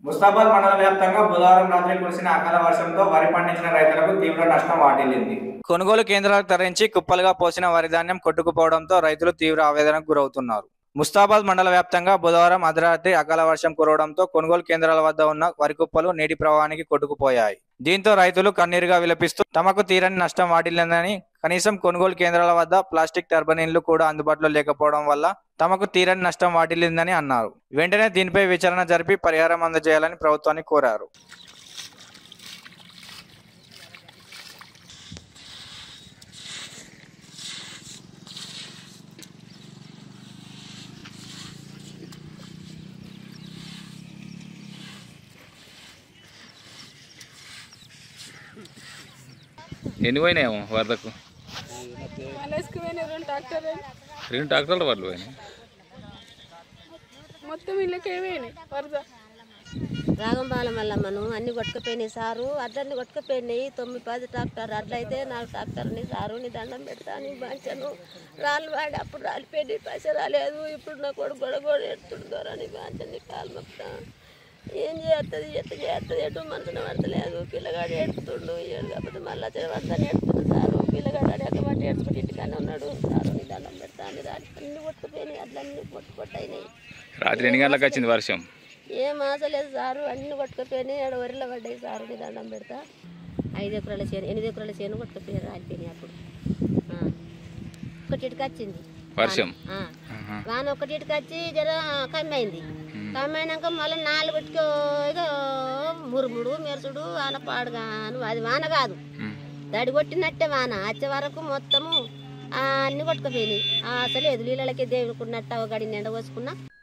ముస్తాబాద్ మండల వ్యాప్తంగా బుధవారం రాత్రి కురిసిన అకాల వర్షంతో వరి పండించిన రైతులకు తీవ్ర నష్టం వాటిల్లింది కొనుగోలు కేంద్రాలకు తరలించి కుప్పలుగా పోసిన వరి ధాన్యం కొట్టుకుపోవడంతో రైతులు తీవ్ర ఆవేదనకు గురవుతున్నారు ముస్తాబాద్ మండల వ్యాప్తంగా బుధవారం అర్ధరాత్రి అకాల వర్షం కురవడంతో కొనుగోలు కేంద్రాల వద్ద ఉన్న వరి కుప్పలు నీటి ప్రవాహానికి కొట్టుకుపోయాయి దీంతో రైతులు కన్నీరుగా విలపిస్తూ తమకు తీరని నష్టం వాటిల్లిందని కనీసం కొనుగోలు కేంద్రాల వద్ద ప్లాస్టిక్ టర్బనీలు కూడా అందుబాటులో లేకపోవడం వల్ల తమకు తీరని నష్టం వాటిల్లిందని అన్నారు వెంటనే దీనిపై విచారణ జరిపి పరిహారం అందజేయాలని ప్రభుత్వాన్ని కోరారు ఎన్ని పోయినాయేమో వరదకు మలేసుకు పోయిన రెండు ట్రాక్టర్ రెండు ట్రాక్టర్ల వరదలు పోయినాయి మొత్తం ఇళ్ళకే పోయినాయి వరద రాగంపాల మల్లమ్మను అన్ని కొట్టుకుపోయినాయి సారు అడ్లన్నీ కొట్టుకుపోయినాయి తొమ్మిది పది ట్రాక్టర్ అట్లయితే నాలుగు ట్రాక్టర్ని సారు నీ దండం పెడతాను బాంచను రాళ్ళు వాడి అప్పుడు రాలిపోయి పైస రాలేదు ఇప్పుడు నా కొడుకు గొడవ గొడవ ఎడుతుడు దూరాన్ని బాంచని కాలు మొత్తం ఏం చేస్తుంది ఎత్త చేస్తుంది ఎటు మనసున పడతలేదు పిల్లగాడు ఎడుతుండు ఏడు కాకపోతే మళ్ళీ పడతాను ఎడుతుంది సారు పిల్లగాడు అడగ పట్టి ఎడుచుకుంటే ఇంటికన్నా ఉన్నాడు సారు నీ దండం పెడతాను రాలి అన్ని కొట్టుకుపోయినాయి అట్లన్నీ కొట్టు కొట్టయినాయి రాత్రి ఎన్ని గంటలకు వచ్చింది వర్షం ఏం ఆశ లేదు సారు అన్ని కొట్టుకుపోయినాయి ఆడ వరిలో పడ్డాయి సారు నీ దండం పెడతా ఐదు ఎకరాల చేను ఎనిమిది ఎకరాల చేను కొట్టుకుపోయారు రాలిపోయినాయి అప్పుడు ఆ. ఒకటిటికి వచ్చింది వర్షం ఆ. ఆహా. వాన ఒకటిటికి వచ్చి జర కమ్మి అయింది కమ్మి అయినాక మళ్ళీ నాలుగుటికి ఇక మురుముడు మెరుసుడు వాన పాడుగాను అది వాన కాదు ఉమ్. దడి కొట్టినట్టే వాన వచ్చే వరకు మొత్తము ఆ, అన్ని కొట్టుకుపోయినాయి ఆ, అసలు ఎదులీలకి దేవుడుకున్నట్టు ఒక గడి నిండ పోసుకున్నా